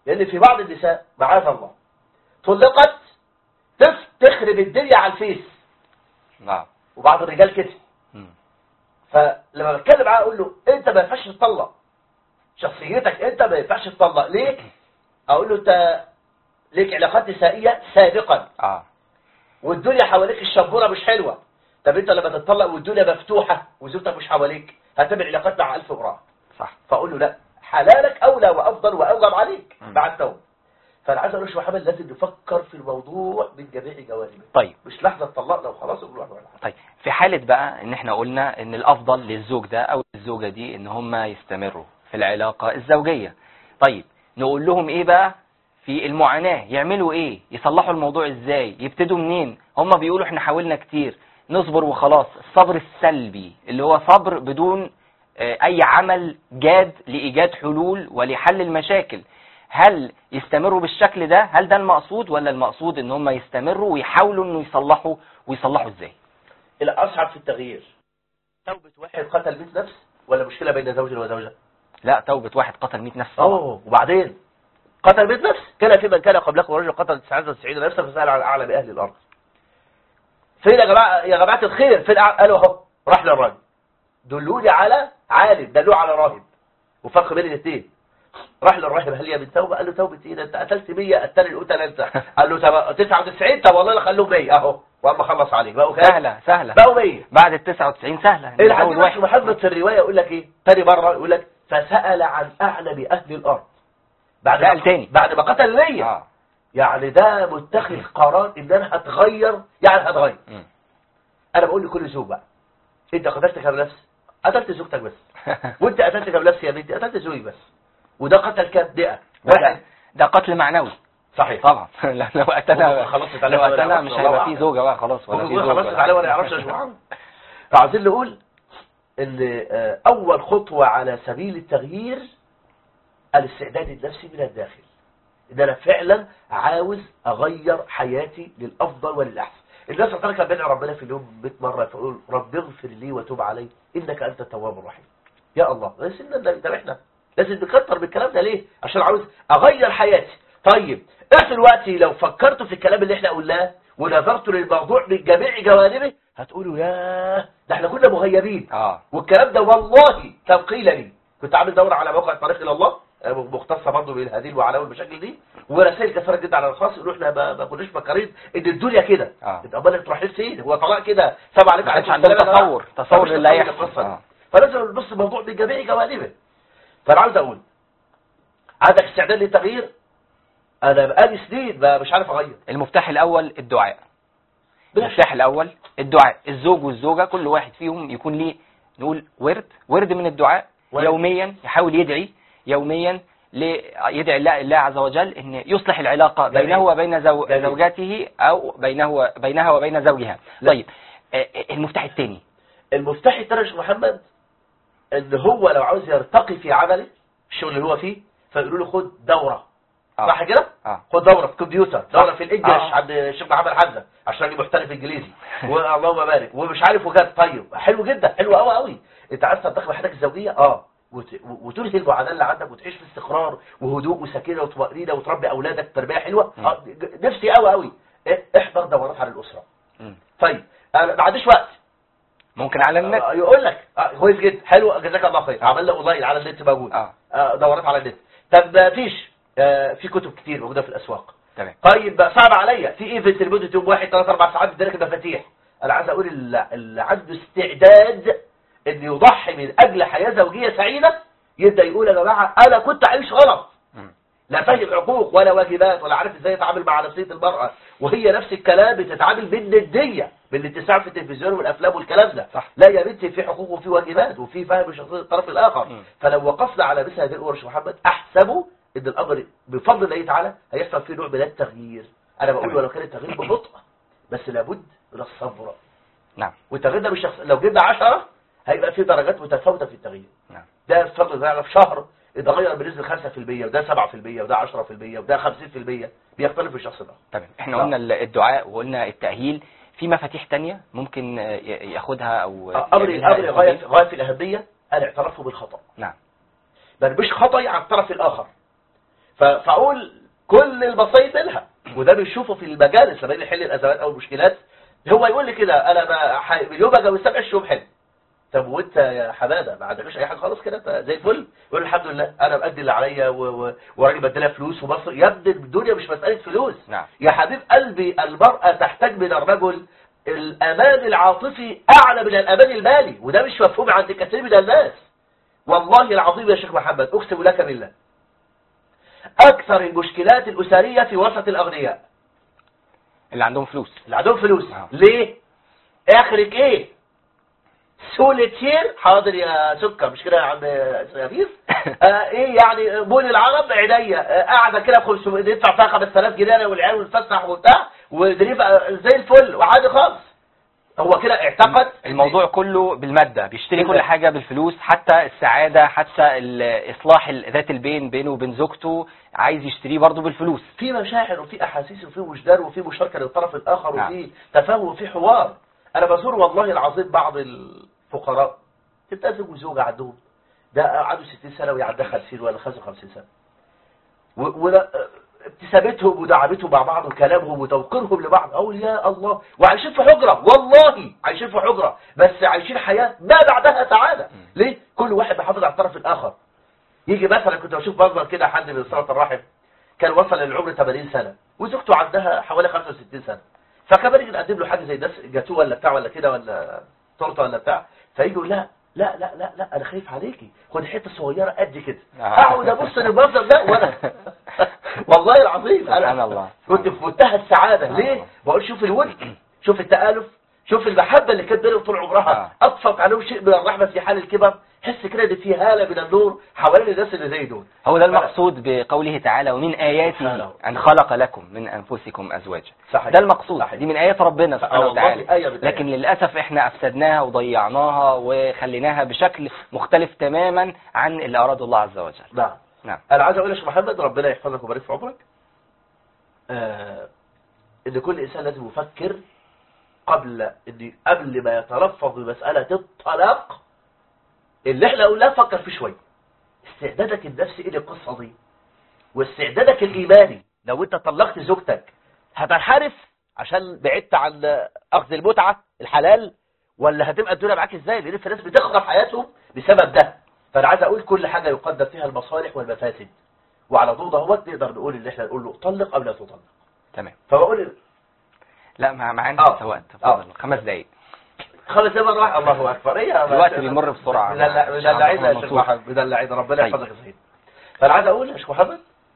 B: لان في بعض النساء معاذ الله طلقت تف- تخرب الدنيا على الفيس
A: نعم
B: وبعض الرجال كده
A: مم.
B: فلما بتكلم معاه اقول له انت ما ينفعش تطلق شخصيتك انت ما ينفعش تطلق ليه اقول له انت ليك علاقات نسائيه سابقا
A: اه
B: والدنيا حواليك الشبوره مش حلوه طب انت لما تتطلق والدنيا مفتوحه وزوجتك مش حواليك هتعمل علاقات مع ألف امراه
A: صح
B: فاقول له لا حلالك اولى وافضل واوجب عليك
A: مم.
B: بعد توبه فانا عايز اقول له محمد لازم نفكر في الموضوع من جميع جوانبه
A: طيب
B: مش لحظه طلقنا وخلاص ونقول واحده ولا حاجه
A: طيب في حالة بقى ان احنا قلنا ان الافضل للزوج ده او الزوجة دي ان هم يستمروا في العلاقة الزوجية طيب نقول لهم ايه بقى في المعاناة يعملوا ايه يصلحوا الموضوع ازاي يبتدوا منين هم بيقولوا احنا حاولنا كتير نصبر وخلاص الصبر السلبي اللي هو صبر بدون آه، اي عمل جاد لايجاد حلول ولحل المشاكل هل يستمروا بالشكل ده هل ده المقصود ولا المقصود ان هم يستمروا ويحاولوا انه يصلحوا ويصلحوا ازاي
B: الاصعب في التغيير توبه واحد قتل 100 نفس ولا مشكله بين زوج وزوجه
A: لا توبة واحد قتل 100 نفس طبعا
B: اوه وبعدين قتل 100 نفس كان في من كان قبلكم رجل قتل 99 نفسا فسال عن اعلم اهل الارض فين يا جماعه يا جماعه الخير فين أع- قالوا اهو راح للراجل دلوني على عالم دلوه على راهب وفرق بين الاثنين راح للراهب هل هي من توبه قال له توبه ايه ده انت قتلت 100 التاني القتل انت قال له طب 99 طب والله لا خلوه 100 اهو واما خلص عليه بقوا كام
A: سهلة سهلة
B: بقوا 100
A: بعد ال 99 سهلة نزود
B: العجيب
A: واحد
B: محمد في الرواية يقول لك ايه تاني مرة يقول لك فسأل عن أعلم أهل الأرض بعد
A: سأل
B: ما
A: تاني.
B: بعد ما قتل ليا
A: اه
B: يعني ده متخذ قرار ان انا هتغير يعني هتغير
A: مم.
B: انا بقول لكل زوج بقى انت قتلت كام نفس قتلت زوجتك بس وانت قتلت كام نفس يا بنتي قتلت زوجي بس وده قتل كام دقة واحد
A: ده, ده قتل معنوي
B: صحيح
A: طبعا لا لو قتلها
B: خلاص
A: لو
B: اتعلم ولا
A: قتلها
B: يعرفش
A: مش
B: والله
A: هيبقى
B: أعلم.
A: في زوجة بقى خلاص ولا في
B: ممكن
A: زوج
B: خلاص
A: ولا-
B: تعالى ولا يعرفش يا جماعه عايزين نقول ان آه، اول خطوة على سبيل التغيير الاستعداد النفسي من الداخل ان انا فعلا عاوز اغير حياتي للافضل وللاحسن الناس صلى الله كان بيدعي ربنا في اليوم 100 مره فيقول رب اغفر لي وتوب علي انك انت التواب الرحيم يا الله ده سيدنا النبي ده احنا لازم نكتر بالكلام ده ليه عشان عاوز اغير حياتي طيب ايه دلوقتي لو فكرتوا في الكلام اللي احنا قلناه ونظرتوا للموضوع من جميع جوانبه هتقولوا ياه ده احنا كنا مغيبين
A: اه
B: والكلام ده والله كان قيل لي كنت عامل دورة على موقع طريق الى الله آه، مختصة برضه بالهذه وعلاوي المشاكل دي ورسائل كثيرة جدا على الخاص يقولوا احنا ما ما كناش فاكرين ان الدنيا كده
A: اه
B: انت امال انتوا رايحين فين هو طلاق كده سبع عليك
A: ما كانش
B: عليكم
A: عندهم
B: السلام يا
A: تصور
B: جماعة.
A: تصور
B: مفيش
A: للي هيحصل
B: للقصة دي.
A: آه.
B: فلازم نبص الموضوع من جميع جوانبه فانا عاوز اقول عندك استعداد للتغيير انا بقالي سنين ما مش عارف اغير
A: المفتاح الاول الدعاء المفتاح الاول الدعاء الزوج والزوجة كل واحد فيهم يكون ليه نقول ورد ورد من الدعاء
B: ورد.
A: يوميا يحاول يدعي يوميا ل- يدعي الله, الله عز وجل ان يصلح العلاقة
B: جميل.
A: بينه وبين زو
B: جميل.
A: زوجاته او بينه بينها وبين زوجها طيب آه، المفتاح الثاني
B: المفتاح التاني يا شيخ محمد ان هو لو عاوز يرتقي في عمله الشغل اللي هو فيه فيقولوا له خد دوره صح كده
A: اه
B: خد دوره في كمبيوتر دوره في الانجليش
A: آه.
B: عند الشيخ محمد حمزه عشان راجل محترف انجليزي واللهم بارك ومش عارف وجد طيب حلو جدا حلو قوي قوي انت عايز ترتقي بحياتك الزوجيه اه وت- وتنهي المعاناه اللي عندك وتعيش في استقرار وهدوء وسكينه وطمانينه وتربي اولادك تربيه حلوه
A: مم.
B: آه نفسي قوي قوي احضر دورات على الاسره
A: مم.
B: طيب انا ما عنديش وقت
A: ممكن على النت
B: آه، يقول لك آه، كويس جدا حلو جزاك الله خير عملنا اونلاين على النت موجود
A: اه
B: آه، دورات على النت طب ما فيش آه، في كتب كتير موجوده في الاسواق
A: تمام
B: طيب بقى صعب عليا في ايفنت لمده يوم واحد ثلاث اربع ساعات بيديلك المفاتيح انا عايز اقول اللي اللي عنده استعداد ان يضحي من اجل حياه زوجيه سعيده يبدا يقول يا جماعه انا كنت عايش غلط
A: مم.
B: لا فاهم حقوق ولا واجبات ولا عارف ازاي يتعامل مع نفسيه المراه وهي نفس الكلام بتتعامل بالنديه بالاتساع في التلفزيون والافلام والكلام ده
A: صح.
B: لا يا بنتي في حقوق وفي واجبات وفي فهم شخصيه الطرف الاخر
A: مم.
B: فلو وقفنا على مثل هذه الامور يا شيخ محمد احسبوا ان الامر بفضل الله تعالى هيحصل فيه نوع من التغيير انا بقول
A: تمام.
B: ولو كان التغيير ببطء بس لابد من الصبر
A: نعم
B: والتغيير ده مش شخص لو جبنا 10 هيبقى في درجات متفاوته في التغيير
A: نعم
B: ده بفضل الله في شهر اتغير بنسبه 5% وده 7% وده 10% وده 50% بيختلف في الشخص ده
A: تمام احنا
B: آه.
A: قلنا ال- الدعاء وقلنا التأهيل في مفاتيح تانية ممكن آه، ي- ياخدها او
B: امر
A: يعملها
B: الامر غايه غايه في الاهميه الاعتراف بالخطا
A: نعم
B: بل مش خطأي على الطرف الآخر ف- فاقول كل البسيط منها وده بنشوفه في المجالس لما يجي يحل الازمات او المشكلات هو يقول لي كده انا ما ح- من يوم اجي سبع الشهور حلو طب وانت يا حماده ما عندكش اي حاجه خالص كده انت زي الفل يقول الحمد لله انا مأدي اللي عليا و- و- وراجل بديلها فلوس وبصر يا ابني الدنيا مش مساله فلوس
A: نعم
B: يا حبيب قلبي المرأة تحتاج من الرجل الأمان العاطفي أعلى من الأمان المالي وده مش مفهوم عند كثير من الناس والله العظيم يا شيخ محمد أقسم لك بالله أكثر المشكلات الأسرية في وسط الأغنياء
A: اللي عندهم فلوس
B: اللي عندهم فلوس
A: آه.
B: ليه؟ آخرك إيه؟ سوليتير حاضر يا سكر مش كده يا عم ياسير آه ايه يعني بول العرب عينيا آه قاعده كده ب 500 ندفع فيها 5000 جنيه انا والعيال ونتفسح وبتاع ودريف آه، زي الفل وعادي خالص هو كده اعتقد
A: الموضوع كله بالمادة بيشتري كل
B: بالمادة.
A: حاجة بالفلوس حتى السعادة حتى ال- إصلاح ال- ذات البين بينه وبين زوجته عايز يشتريه برضه بالفلوس
B: في مشاعر وفي احاسيس وفي وجدان وفي مشاركه للطرف الاخر
A: نعم.
B: وفي تفاهم وفي حوار انا بزور والله العظيم بعض الفقراء تبقى زوج وزوجه عندهم ده عنده 60 سنه وهي عندها 50 ولا 55 سنه و- ولا ابتسامتهم ودعمتهم مع بعض وكلامهم وتوقيرهم لبعض اقول يا الله وعايشين في حجره والله عايشين في حجره بس عايشين حياه ما بعدها سعاده ليه كل واحد بيحافظ على الطرف الاخر يجي مثلا كنت بشوف منظر كده حد من صله الرحم كان وصل للعمر 80 سنه وزوجته عندها حوالي 65 سنه فكمان يجي نقدم له حاجه زي ده جاتوه ولا بتاع ولا كده ولا تورته ولا بتاع فيجي يقول لا لا لا لا لا انا خايف عليكي خد حته صغيره قد كده
A: آه.
B: اقعد ابص للمنظر ده وانا والله العظيم
A: سبحان
B: انا
A: الله.
B: كنت في منتهى السعاده
A: سبحان
B: ليه
A: الله.
B: بقول شوف الود شوف التآلف شوف المحبة اللي كانت بينهم طول عمرها
A: آه.
B: أطفق عليهم شيء من الرحمة في حال الكبر حس كده ان في هالة من النور حوالين الناس اللي زي دول
A: هو ده المقصود بقوله تعالى ومن آياته
B: سبحانه.
A: أن خلق لكم من أنفسكم أزواجا
B: صحيح.
A: ده المقصود
B: صحيح.
A: دي من آيات ربنا
B: آه
A: سبحانه
B: والله
A: وتعالى
B: آية من الآيات.
A: لكن للأسف احنا أفسدناها وضيعناها وخليناها بشكل مختلف تماما عن اللي أراده الله عز وجل
B: نعم
A: نعم
B: انا عايز اقول يا شيخ محمد ربنا يحفظك ويبارك في عمرك آه ان كل انسان لازم يفكر قبل ان قبل ما يتلفظ بمساله الطلاق اللي احنا قلناه فكر فيه شويه استعدادك النفسي ايه للقصه دي واستعدادك الايماني لو انت طلقت زوجتك هتنحرف عشان بعدت عن اخذ المتعه الحلال ولا هتبقى الدنيا معاك ازاي لان في ناس بتخرب حياتهم بسبب ده فانا عايز اقول كل حاجه يقدم فيها المصالح والمفاسد وعلى ضوء دهوت نقدر نقول ان احنا نقول له طلق او لا تطلق
A: تمام
B: فبقول
A: لا ما معانا
B: آه.
A: لسه وقت
B: آه.
A: اتفضل خمس دقايق
B: خمس دقايق راح الله اكبر ايه
A: الوقت بيمر بسرعة.
B: مدلع-
A: مع
B: مدلعين يا
A: شيخ
B: شيخ
A: محمد
B: محمد مدلعين ربنا
A: طيب.
B: يحفظك يا سيدي فانا عايز اقول يا شيخ محمد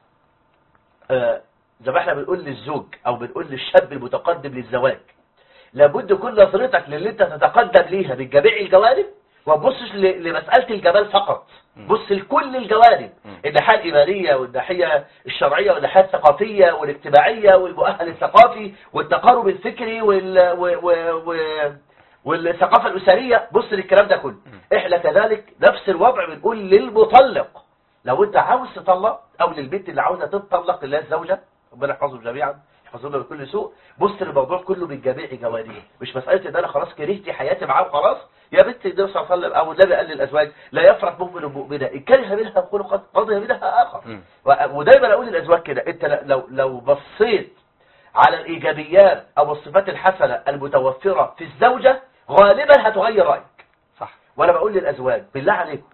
B: آه، زي ما احنا بنقول للزوج او بنقول للشاب المتقدم للزواج لابد كل نظرتك للي انت تتقدم ليها من جميع الجوانب وما تبصش ل- لمساله الجمال فقط
A: م.
B: بص لكل الجوانب
A: م.
B: الناحيه الايمانيه والناحيه الشرعيه والناحيه الثقافيه والاجتماعيه والمؤهل الثقافي والتقارب الفكري وال و... و... و... والثقافه الاسريه بص للكلام ده كله احنا كذلك نفس الوضع بنقول للمطلق لو انت عاوز تطلق او للبنت اللي عاوزه تطلق اللي هي الزوجه ربنا يحفظهم جميعا يحفظونا من كل سوء بص للموضوع كله من جميع جوانبه مش مساله ان انا خلاص كرهت حياتي معاه وخلاص يا بنت النبي صلى الله عليه وسلم او النبي قال للازواج لا يفرق مؤمن مؤمنه ان كره منها خلقا رضي منها اخر
A: مم.
B: و- ودايما اقول للازواج كده انت لو لو بصيت على الايجابيات او الصفات الحسنه المتوفره في الزوجه غالبا هتغير رايك
A: صح
B: وانا بقول للازواج بالله عليكم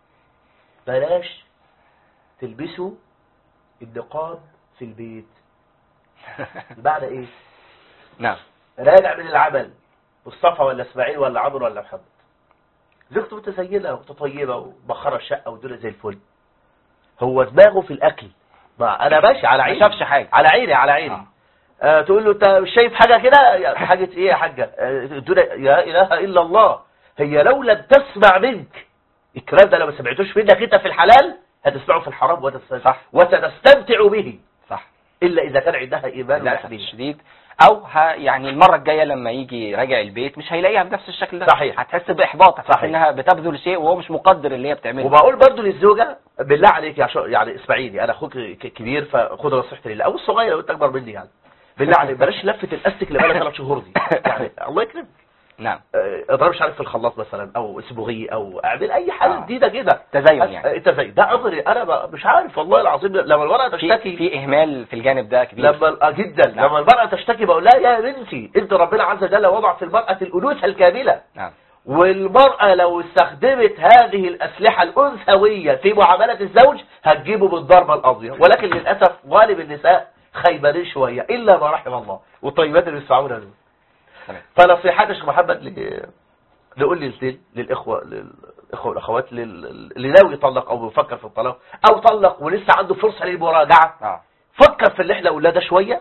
B: بلاش تلبسوا النقاب في البيت بمعنى ايه
A: نعم
B: راجع من العمل مصطفى ولا اسماعيل ولا عمرو ولا محمد زوجته متزينه ومتطيبه ومبخره الشقه والدنيا زي الفل هو دماغه في الاكل ما انا ماشي على
A: ما
B: عيني
A: شافش حاجة
B: على عيني على عيني
A: آه.
B: آه تقول له انت مش شايف حاجه كده يا حاجه ايه يا حاجه آه الدنيا يا اله الا الله هي لو لم تسمع منك الكلام ده لو ما سمعتوش منك انت في الحلال هتسمعه في الحرام وتستمتع
A: صح.
B: وستستمتع به
A: صح
B: الا اذا كان عندها ايمان
A: للأسف
B: ويقين
A: الشديد او ه... يعني المره الجايه لما يجي راجع البيت مش هيلاقيها بنفس الشكل ده
B: صحيح.
A: هتحس باحباط هتحس
B: صحيح.
A: انها بتبذل شيء وهو مش مقدر اللي هي بتعمله
B: وبقول برضو للزوجة بالله عليك يا شو يعني اسمعيني انا اخوك ك- كبير فخد نصيحتي لله او الصغير لو انت اكبر مني يعني بالله عليك بلاش لفه الاستك اللي بقالها ثلاث شهور دي يعني الله يكرمك نعم اضرب مش عارف في الخلاط مثلا او اسبوغي او اعمل اي حاجه
A: آه.
B: جديده كده
A: تزين يعني
B: التزين ده عذري انا ب- مش عارف والله العظيم لما المراه
A: في,
B: تشتكي
A: في اهمال في الجانب ده كبير
B: لما آه جدا
A: نعم.
B: لما المراه تشتكي بقول لها يا بنتي انت ربنا عز وجل وضع في المراه الانوثه الكامله
A: نعم
B: والمرأة لو استخدمت هذه الأسلحة الأنثوية في معاملة الزوج هتجيبه بالضربة القاضية ولكن للأسف غالب النساء خيبانين شوية إلا ما رحم الله والطيبات اللي بيسمعونا دول
A: تمام
B: فنصيحتي يا شيخ محمد ل... نقول للزين للإخوة للإخوة والأخوات لل... اللي ناوي يطلق أو بيفكر في الطلاق أو طلق ولسه عنده فرصة للمراجعة
A: اه
B: فكر في اللي احنا قلناه ده شوية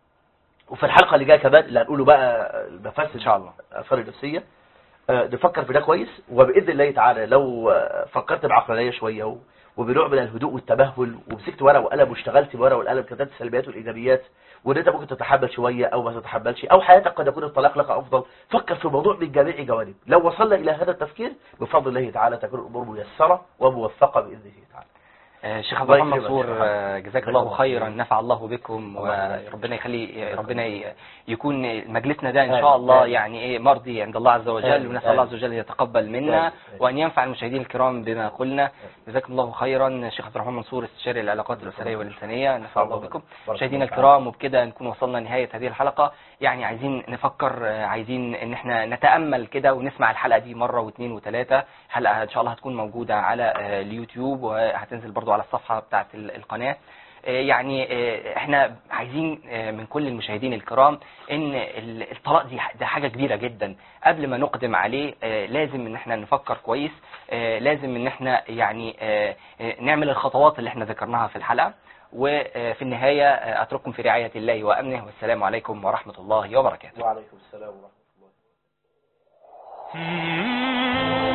B: وفي الحلقة اللي جاية كمان اللي هنقوله بقى المفاسد
A: ان شاء الله
B: الآثار النفسية آه، نفكر في ده كويس وبإذن الله تعالى لو آه، فكرت بعقلانية شوية و- وبنوع من الهدوء والتبهل ومسكت ورقة وقلم واشتغلت بورقة والقلم كتبت السلبيات والإيجابيات وإن أنت ممكن تتحمل شوية أو ما تتحملش أو حياتك قد يكون الطلاق لك أفضل فكر في الموضوع من جميع جوانب لو وصلنا إلى هذا التفكير بفضل الله تعالى تكون الأمور ميسرة وموفقة بإذنه تعالى
A: آه، شيخ عبد
B: الله
A: الرحمن
B: يكرمك
A: منصور
B: يا شيخ محمد.
A: آه، جزاك
B: الله
A: الله خيرا
B: يكرمك.
A: نفع الله بكم
B: الله يبارك
A: وربنا يخلي ربنا ي- يكون مجلسنا ده ان
B: آمين.
A: شاء الله
B: آمين.
A: يعني ايه مرضي عند الله عز وجل
B: آمين.
A: ونسال الله
B: آمين.
A: عز وجل يتقبل منا
B: آمين.
A: وان ينفع المشاهدين الكرام بما قلنا جزاكم الله خيرا شيخ عبد الرحمن منصور استشاري العلاقات الاسريه والانسانيه نفع الله بكم
B: بارك
A: مشاهدينا
B: الله
A: الكرام وبكده نكون وصلنا لنهايه هذه الحلقه يعني عايزين نفكر آه، عايزين ان احنا نتامل كده ونسمع الحلقه دي مره واثنين وثلاثه حلقه ان شاء الله هتكون موجوده على آه، اليوتيوب وهتنزل برضو على الصفحه بتاعه ال- القناه آه، يعني آه، احنا عايزين آه، من كل المشاهدين الكرام ان ال- الطلاق دي ده حاجه كبيره جدا قبل ما نقدم عليه آه، لازم ان احنا نفكر كويس آه، لازم ان احنا يعني آه، آه، نعمل الخطوات اللي احنا ذكرناها في الحلقه وفي النهايه آه، اترككم في رعايه الله وامنه والسلام عليكم ورحمه الله وبركاته
B: وعليكم السلام ورحمة الله
C: Mm-hmm.